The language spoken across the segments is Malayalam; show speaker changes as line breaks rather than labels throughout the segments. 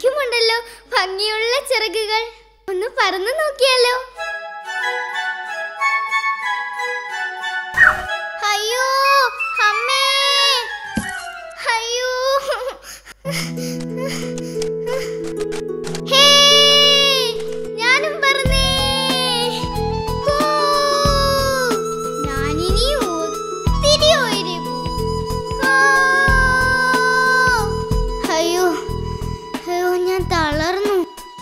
എനിക്കുമുണ്ടല്ലോ ഭംഗിയുള്ള ചിറകുകൾ ഒന്ന് പറന്നു നോക്കിയാലോ അയ്യോ അമ്മേ അയ്യോ ഹേ ഞാനും പറഞ്ഞേ ഹൂ, ഞാനിനി ഒത്തിരി ഉയരെ പോവും. ആ, അയ്യോ അയ്യോ ഞാൻ തളർന്നു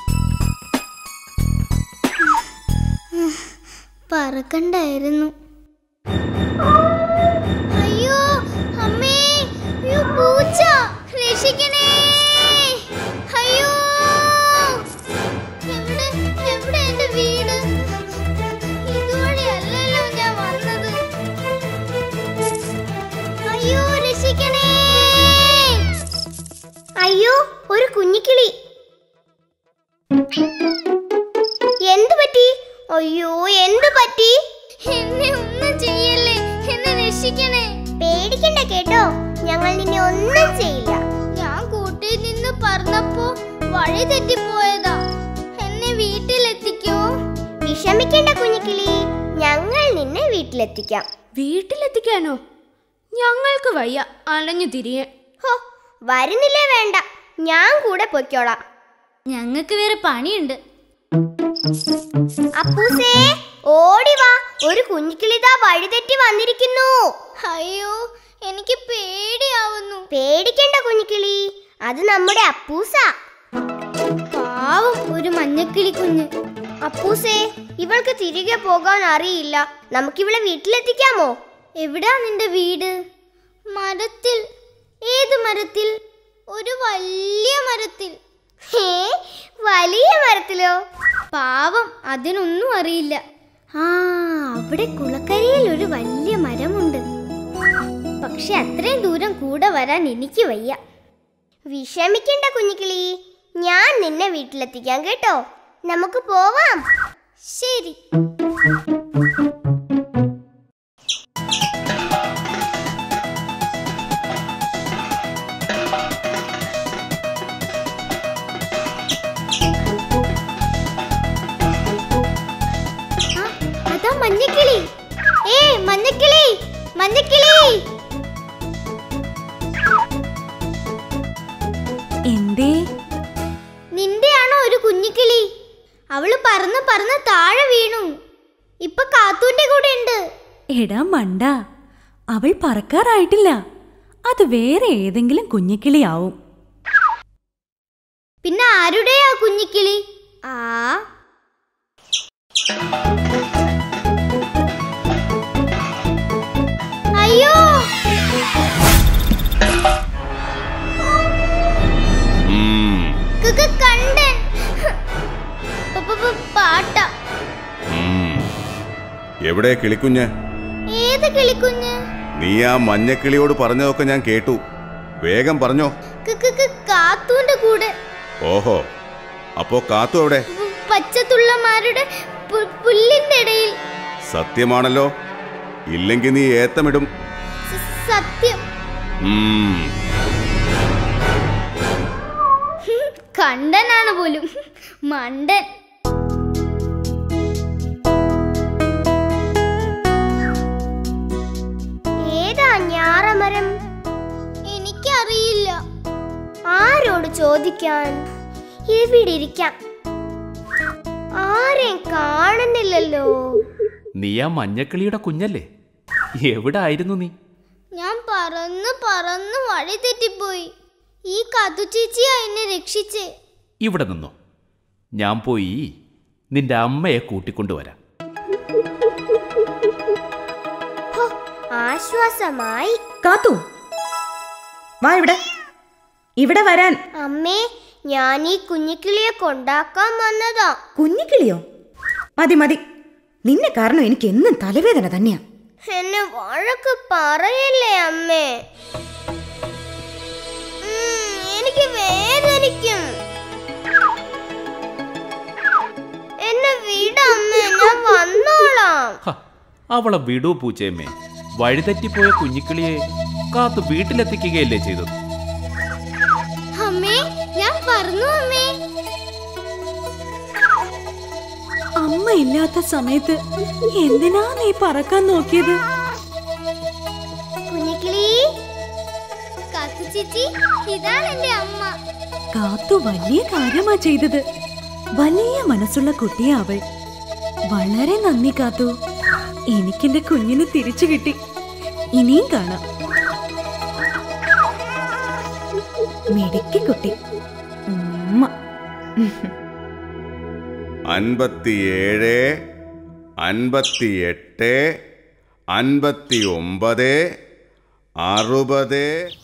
പറക്കണ്ടായിരുന്നു അയ്യോ അമ്മേ അയ്യോ പൂച്ച രക്ഷിക്കണേ അയ്യോ എവിടെ എവിടെ എന്റെ വീട് ഇതുവഴിയല്ലല്ലോ ഞാൻ വന്നത് അയ്യോ രക്ഷിക്കണേ അയ്യോ ഒരു കുഞ്ഞിക്കിളി എന്തു പറ്റി അയ്യോ എന്തു പറ്റി എന്നെ ഒന്നും ചെയ്യല്ലേ എന്നെ രക്ഷിക്കണേ പേടിക്കണ്ട കേട്ടോ ഞങ്ങൾ നിന്നെ ഒന്നും ചെയ്യില്ല ഞാൻ കൂട്ടിൽ നിന്ന് പറഞ്ഞപ്പോ വഴി തെറ്റിപ്പോയതാ എന്നെ വീട്ടിലെത്തിക്കോ വിഷമിക്കണ്ട കുഞ്ഞിക്കിളി ഞങ്ങൾ നിന്നെ വീട്ടിലെത്തിക്കാം
വീട്ടിലെത്തിക്കാനോ ഞങ്ങൾക്ക് വയ്യ അലഞ്ഞു തിരിയാൻ
ഹോ വരുന്നില്ലേ വേണ്ട ഞാൻ കൂടെ പൊയ്ക്കോളാം
ഞങ്ങൾക്ക് വേറെ പണിയുണ്ട്
അപ്പൂസേ ഓടി വാ ഒരു കുഞ്ഞിക്കിളിതാ വഴിതെറ്റി വന്നിരിക്കുന്നു അയ്യോ എനിക്ക് പേടിയാവുന്നു പേടിക്കണ്ട കുഞ്ഞിക്കിളി അത് നമ്മുടെ അപ്പൂസ പാവം ഒരു മഞ്ഞക്കിളി കുഞ്ഞ് അപ്പൂസേ ഇവൾക്ക് തിരികെ പോകാൻ അറിയില്ല നമുക്കിവളെ വീട്ടിലെത്തിക്കാമോ എവിടാ നിന്റെ വീട് മരത്തിൽ ഏത് മരത്തിൽ ഒരു വലിയ മരത്തിൽ ഹേ വലിയ മരത്തിലോ പാവം അതിനൊന്നും അറിയില്ല ആ അവിടെ കുളക്കരയിൽ ഒരു വലിയ മരമുണ്ട് പക്ഷെ അത്രയും ദൂരം കൂടെ വരാൻ എനിക്ക് വയ്യ വിഷമിക്കണ്ട കുഞ്ഞിക്കിളി ഞാൻ നിന്നെ വീട്ടിലെത്തിക്കാം കേട്ടോ നമുക്ക് പോവാം ശരി ആ, അതാ മഞ്ഞക്കിളി ഏ മഞ്ഞക്കിളി മഞ്ഞക്കിളി
എന്തേ
നിന്റെയാണോ ഒരു കുഞ്ഞിക്കിളി അവള് പറന്ന് പറന്ന് താഴെ വീണു ഇപ്പൊ കാത്തൂന്റെ കൂടെ ഉണ്ട്
എടാ മണ്ട അവൾ പറക്കാറായിട്ടില്ല അത് വേറെ ഏതെങ്കിലും കുഞ്ഞിക്കിളിയാവും
പിന്നെ ആരുടെയാ കുഞ്ഞിക്കിളി ആ അയ്യോ
ഉം,
ക- ക- കണ്ടൻ പ- പ- പ- പാട്ട
ഉം. എവിടെ കിളിക്കുഞ്ഞ്
ഏത് കിളിക്കുഞ്ഞ്
നീ ആ മഞ്ഞക്കിളിയോട് പറഞ്ഞതൊക്കെ ഞാൻ കേട്ടു വേഗം പറഞ്ഞോ
ക- ക- ക- കാത്തൂന്റെ കൂടെ
ഓഹോ അപ്പോ കാത്തു എവിടെ
പ- പച്ചത്തുള്ളമാരുടെ പു- പുല്ലിന്റെ ഇടയിൽ
സത്യമാണല്ലോ ഇല്ലെങ്കിൽ നീ ഏത്തമിടും
സ- സത്യം
ഉം,
കണ്ടനാണ് പോലും മണ്ടൻ ഏതാ ഞാറമരം എനിക്കറിയില്ല ആരോട് ചോദിക്കാൻ എവിടെ ഇരിക്കാം ആരെയും കാണുന്നില്ലല്ലോ
നീ ആ മഞ്ഞക്കിളിയുടെ കുഞ്ഞല്ലേ എവിടെ ആയിരുന്നു നീ
ഞാൻ പറന്ന് പറന്ന് വഴി തെറ്റിപ്പോയി ഈ കതു ചേച്ചിയാ എന്നെ രക്ഷിച്ചേ
ഇവിടെ നിന്നോ ഞാൻ പോയി നിന്റെ അമ്മയെ കൂട്ടിക്കൊണ്ടുവരാം
ഹോ, ആശ്വാസമായി
കാത്തു വാ ഇവിടെ ഇവിടെ വരാൻ
അമ്മേ ഞാൻ ഈ കുഞ്ഞിക്കിളിയെ കൊണ്ടാക്കാൻ വന്നതാ
കുഞ്ഞിക്കിളിയോ മതി മതി നിന്നെ കാരണം എനിക്ക് എന്നും തലവേദന തന്നെയാ
എന്നെ വഴക്ക് പറയല്ലേ അമ്മേ ഉം, എനിക്ക് വേദനിക്കും എന്നെ വിട അമ്മേ ഞാൻ വന്നോളാം
ഹ, അവളെ വിടൂ പൂച്ചയമ്മേ വഴിതെറ്റിപ്പോയ കുഞ്ഞിക്കിളിയെ കാത്തു വീട്ടിലെത്തിക്കുകയല്ലേ ചെയ്തത്
അമ്മേ ഞാൻ പറഞ്ഞു അമ്മേ
ഇല്ലാത്ത സമയത്ത് എന്തിനാ നീ പറക്കാൻ നോക്കിയത്
കുഞ്ഞിക്കിളി കാത്തു ചേച്ചി ഇതാണ് എന്റെ അമ്മ
കാത്തു വലിയ കാര്യമാ ചെയ്തത് വലിയ മനസ്സുള്ള കുട്ടിയാ അവൾ വളരെ നന്ദി കാത്തു എനിക്കെന്റെ കുഞ്ഞിന് തിരിച്ചു കിട്ടി ഇനിയും കാണാം മിടുക്കി കുട്ടി ഉമ്മ
അൻപത്തിയേഴ് അൻപത്തിയെട്ട് അൻപത്തി ഒമ്പത് അറുപത്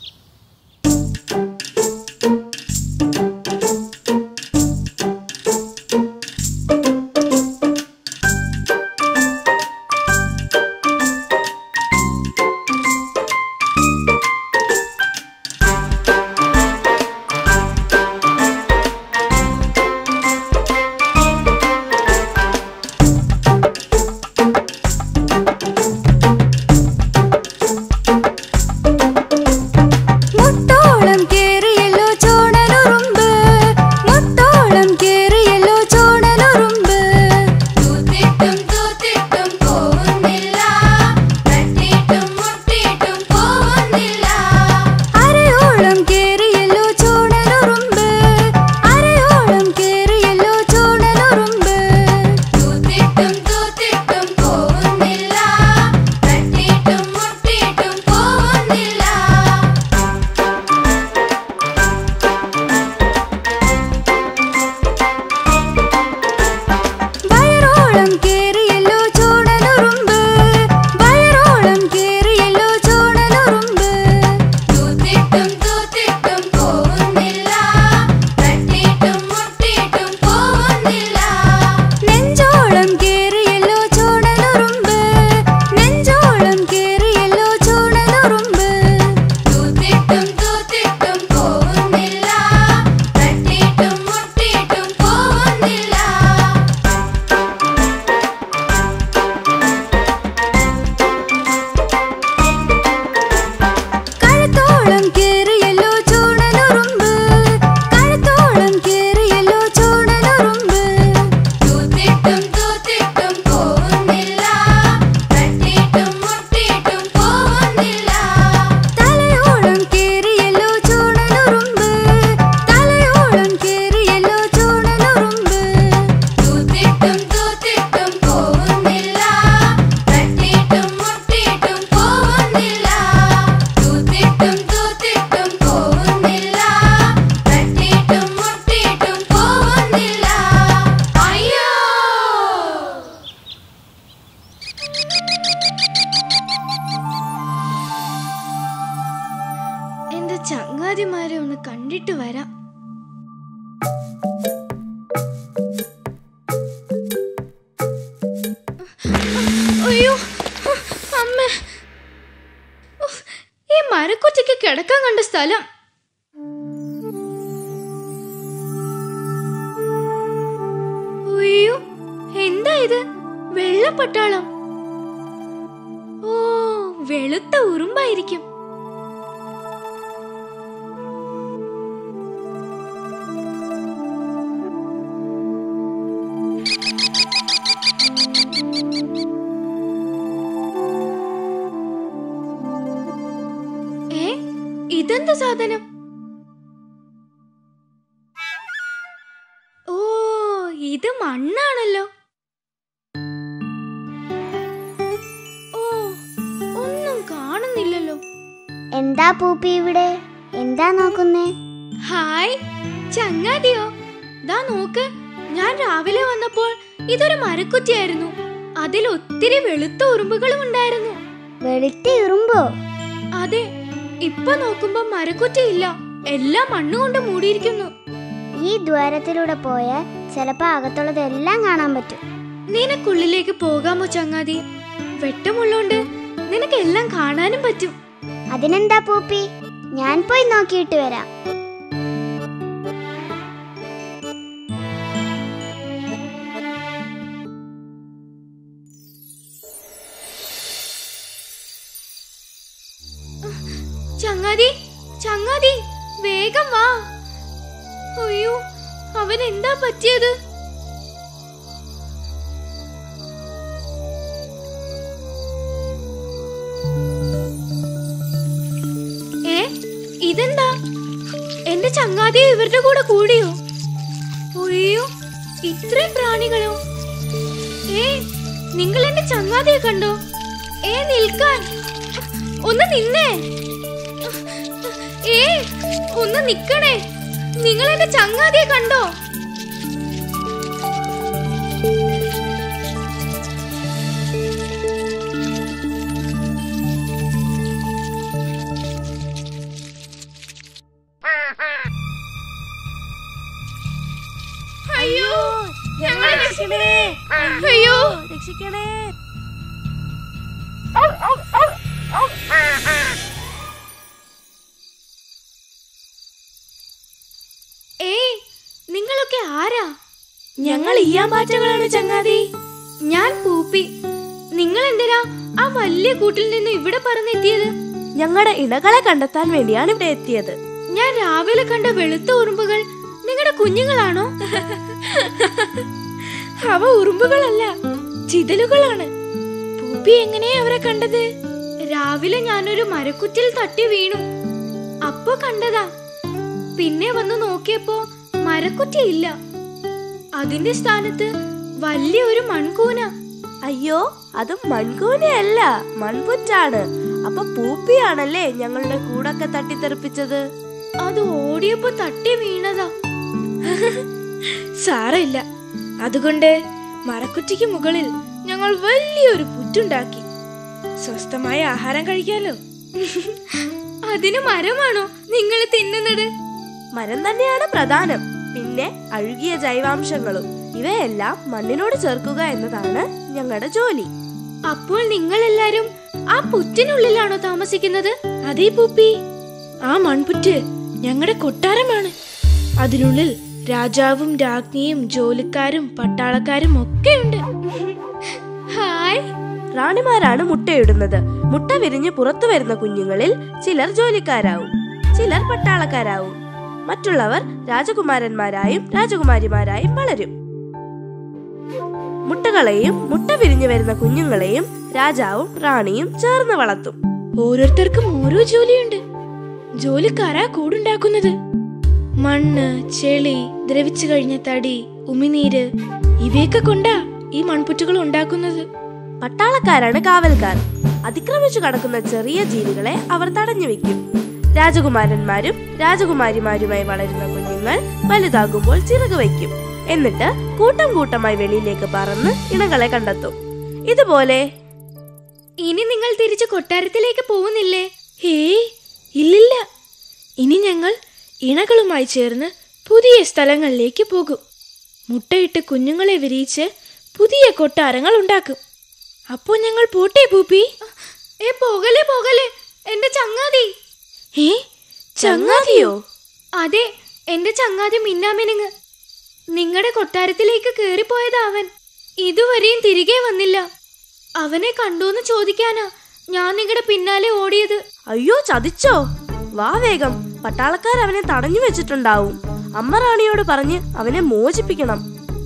മുട്ടോളം കേറിയല്ലോ ചോടനുറുമ്പ് മുട്ടോളം കേറിയല്ലോ ചോടനുറുമ്പ് തൂത്തിട്ടും തൂത്തിട്ടും പോകുന്നില്ല തട്ടിയിട്ടും മുട്ടിയിട്ടും പോകുന്നില്ല അരയോളം കേറിയല്ലോ ചോടനുറുമ്പ് അരയോളം കേറിയല്ലോ ചോടനുറുമ്പ് തൂത്തിട്ടും തൂത്തിട്ടും പോകുന്നില്ല തട്ടിയിട്ടും മുട്ടിയിട്ടും പോകുന്നില്ല വയറോളം കേറിയല്ലോ ചോടനുറുമ്പ് വയറോളം കേറിയല്ലോ ചോടനുറുമ്പ് തൂത്തിട്ടും തൂത്തിട്ടും പോകുന്നില്ല തട്ടിയിട്ടും മുട്ടിയിട്ടും പോകുന്നില്ല നെഞ്ചോളം കേറിയല്ലോ ചോടനുറുമ്പ് നെഞ്ചോളം കേറിയല്ലോ ചോടനുറുമ്പ് തൂത്തിട്ടും തൂത്തിട്ടും പോകുന്നില്ല തട്ടിയിട്ടും മുട്ടിയിട്ടും പോകുന്നില്ല കഴുത്തോളം കേറിയല്ലോ ചൂടനുറുമ്പ് കഴുത്തോളം കേറിയല്ലോ ചൂടനുറുമ്പ് തൂത്തിട്ടും തൂത്തിട്ടും പോകുന്നില്ല തട്ടിയിട്ടും മുട്ടിയിട്ടും പോകുന്നില്ല തലയോളം കേറിയല്ലോ ചൂടനുറുമ്പ് തലയോളം കേറിയല്ലോ ചൂടനുറുമ്പ് തൂത്തിട്ടും തൂത്തിട്ടും പോകുന്നില്ല തട്ടിയിട്ടും മുട്ടിയിട്ടും പോകുന്നില്ല തൂത്തിട്ടും തൂത്തിട്ടും പോകുന്നില്ല തട്ടിയിട്ടും മുട്ടിയിട്ടും പോകുന്നില്ല അയ്യോ
എന്റെ ചങ്ങാതിമാരെ ഒന്ന് കണ്ടിട്ട് വരാം അയ്യോ അമ്മ ഉഫ്, ഈ മരക്കൊച്ചയ്ക്ക് കിടക്കാൻ കണ്ട സ്ഥലം അയ്യോ എന്താ ഇത് വെള്ളപ്പട്ടാളം ഓ വെളുത്ത ഉറുമ്പായിരിക്കും ഏ ഇതെന്താ സാധനം ഓ ഇത് മണ്ണാണല്ലോ ഓ ഒന്നും കാണുന്നില്ലല്ലോ
എന്താ പൂപ്പി ഇവിടെ എന്താ നോക്കുന്നേ
ഹായ് ചങ്ങാതിയോ ദാ നോക്ക് ഞാൻ രാവിലെ വന്നപ്പോൾ ഇതൊരു മരക്കുറ്റിയായിരുന്നു അതിൽ ഒത്തിരി വെളുത്ത ഉറുമ്പുകളും ഉണ്ടായിരുന്നു
വെളുത്ത ഉറുമ്പോ
അതെ ഇപ്പൊ നോക്കുമ്പോ മരക്കുറ്റിയില്ല എല്ലാം മണ്ണുകൊണ്ട് മൂടിയിരിക്കുന്നു
ഈ ദ്വാരത്തിലൂടെ പോയാൽ ചിലപ്പോ അകത്തുള്ളതെല്ലാം കാണാൻ പറ്റും
നിനക്കുള്ളിലേക്ക് പോകാമോ ചങ്ങാതി വെട്ടമുള്ളോണ്ട് നിനക്ക് എല്ലാം കാണാനും പറ്റും
അതിനെന്താ പൂപ്പി ഞാൻ പോയി നോക്കിയിട്ട് വരാം
ചങ്ങാതി ചങ്ങാതി വേഗം വാ അയ്യോ അവൻ എന്താ പറ്റിയത് ഇവരുടെ കൂടെ കൂടിയോ ഒയ്യോ ഇത്രയും പ്രാണികളോ ഏ നിങ്ങൾ എന്റെ ചങ്ങാതിയെ കണ്ടോ ഏ നിൽക്കാൻ ഒന്ന് നിന്നേ ഏ ഒന്ന് നിക്കണേ നിങ്ങൾ എന്റെ ചങ്ങാതിയെ കണ്ടോ അയ്യോ ഞങ്ങളെ രക്ഷിക്കണേ അയ്യോ
രക്ഷിക്കണേ
ഏയ് നിങ്ങളൊക്കെ ആരാ
ഞങ്ങൾ ഈയാമ്പാറ്റകളാണ് ചങ്ങാതി
ഞാൻ പൂപ്പി നിങ്ങൾ എന്തിനാ ആ വലിയ കൂട്ടിൽ നിന്ന് ഇവിടെ പറന്നെത്തിയത്
ഞങ്ങളുടെ ഇണകളെ കണ്ടെത്താൻ വേണ്ടിയാണ് ഇവിടെ എത്തിയത്
ഞാൻ രാവിലെ കണ്ട വെളുത്ത ഉറുമ്പുകൾ നിങ്ങളുടെ കുഞ്ഞുങ്ങളാണോ
അവ ഉറുമ്പുകളല്ല ചിതലുകളാണ് പൂപ്പി എങ്ങനെയാ അവരെ കണ്ടത്
രാവിലെ ഞാനൊരു മരക്കുറ്റിൽ തട്ടി വീണു അപ്പൊ കണ്ടതാ പിന്നെ വന്ന് നോക്കിയപ്പോ മരക്കുറ്റി ഇല്ല അതിന്റെ സ്ഥാനത്ത് വലിയൊരു മൺകൂന
അയ്യോ അത് മൺകൂനയല്ല മൺപുറ്റാണ് അപ്പൊ പൂപ്പിയാണല്ലേ ഞങ്ങളുടെ കൂടൊക്കെ തട്ടിത്തെറിപ്പിച്ചത്
അത് ഓടിയപ്പോ തട്ടി വീണതാ
സാരമില്ല അതുകൊണ്ട് മരക്കുറ്റിക്ക് മുകളിൽ ഞങ്ങൾ വലിയൊരു പുറ്റുണ്ടാക്കി സ്വസ്ഥമായ ആഹാരം കഴിക്കാലോ
അതിന് മരമാണോ നിങ്ങൾ തിന്നുന്നത്
മരം തന്നെയാണ് പ്രധാനം പിന്നെ അഴുകിയ ജൈവാംശങ്ങളും ഇവയെല്ലാം മണ്ണിനോട് ചേർക്കുക എന്നതാണ് ഞങ്ങളുടെ ജോലി
അപ്പോൾ നിങ്ങൾ എല്ലാരും ആ പുറ്റിനുള്ളിലാണോ താമസിക്കുന്നത്
അതേ പൂപ്പി ആ മൺപുറ്റ് ഞങ്ങളുടെ കൊട്ടാരമാണ് അതിനുള്ളിൽ രാജാവും രാജ്ഞിയും ജോലിക്കാരും പട്ടാളക്കാരും ഒക്കെ ഉണ്ട്
ഹായ്
റാണിമാരാണ് മുട്ടയിടുന്നത് മുട്ട വിരിഞ്ഞ് പുറത്തു വരുന്ന കുഞ്ഞുങ്ങളിൽ ചിലർ ജോലിക്കാരാവും ചിലർ പട്ടാളക്കാരാവും മറ്റുള്ളവർ രാജകുമാരന്മാരായും രാജകുമാരിമാരായും വളരും മുട്ടകളെയും മുട്ട വിരിഞ്ഞു വരുന്ന കുഞ്ഞുങ്ങളെയും രാജാവും റാണിയും ചേർന്ന് വളർത്തും ഓരോരുത്തർക്കും ഓരോ ജോലിയുണ്ട് ജോലിക്കാരാ കൂടുണ്ടാക്കുന്നത് മണ്ണ് ചെളി ദ്രവിച്ചു കഴിഞ്ഞ തടി ഉമിനീര് ഇവയൊക്കെ കൊണ്ടാ ഈ മൺപുറ്റുകൾ ഉണ്ടാക്കുന്നത് പട്ടാളക്കാരാണ് കാവൽക്കാർ അതിക്രമിച്ചു കടക്കുന്ന ചെറിയ ജീവികളെ അവർ തടഞ്ഞു വെക്കും രാജകുമാരന്മാരും രാജകുമാരിമാരുമായി വളരുന്ന കുഞ്ഞുങ്ങൾ വലുതാകുമ്പോൾ ചിറക് വയ്ക്കും എന്നിട്ട് കൂട്ടം കൂട്ടമായി വെളിയിലേക്ക് പറന്ന് ഇണകളെ കണ്ടെത്തും ഇതുപോലെ
ഇനി നിങ്ങൾ തിരിച്ച് കൊട്ടാരത്തിലേക്ക് പോകുന്നില്ലേ
ഹേയ് ഇല്ലില്ല ഇനി ഞങ്ങൾ ഇണകളുമായി ചേർന്ന് പുതിയ സ്ഥലങ്ങളിലേക്ക് പോകും മുട്ടയിട്ട് കുഞ്ഞുങ്ങളെ വിരിയിച്ച് പുതിയ കൊട്ടാരങ്ങൾ ഉണ്ടാക്കും അപ്പോൾ ഞങ്ങൾ പോട്ടെ പൂപ്പി
ഏ പോകലേ പോകലേ എന്റെ ചങ്ങാതി
ഏ ചങ്ങാതിയോ
അതെ എന്റെ ചങ്ങാതി മിന്നാമിനുങ്ങ് നിങ്ങളുടെ കൊട്ടാരത്തിലേക്ക് കേറിപ്പോയതാ അവൻ ഇതുവരെയും തിരികെ വന്നില്ല അവനെ കണ്ടോന്ന് ചോദിക്കാനാ ഞാൻ നിങ്ങളുടെ പിന്നാലെ ഓടിയത്
അയ്യോ ചതിച്ചോ വാ വേഗം പട്ടാളക്കാർ അവനെ തടഞ്ഞു വെച്ചിട്ടുണ്ടാവും അമ്മ റാണിയോട് പറഞ്ഞ് അവനെ മോചിപ്പിക്കണം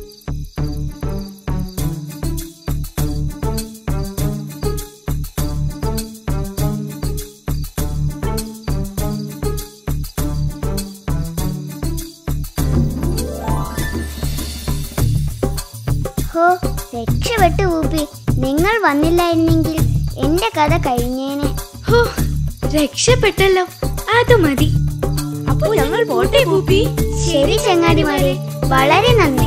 ഹോ രക്ഷപ്പെട്ടു ഊപ്പി നിങ്ങൾ വന്നില്ലായിരുന്നെങ്കിൽ എന്റെ കഥ കഴിഞ്ഞേനെ
ഹോ രക്ഷപ്പെട്ടല്ലോ അത് മതി
അപ്പോൾ ഞങ്ങൾ പോട്ടെ പൂപ്പി
ശരി ചങ്ങാതിമാരെ വളരെ നന്ദി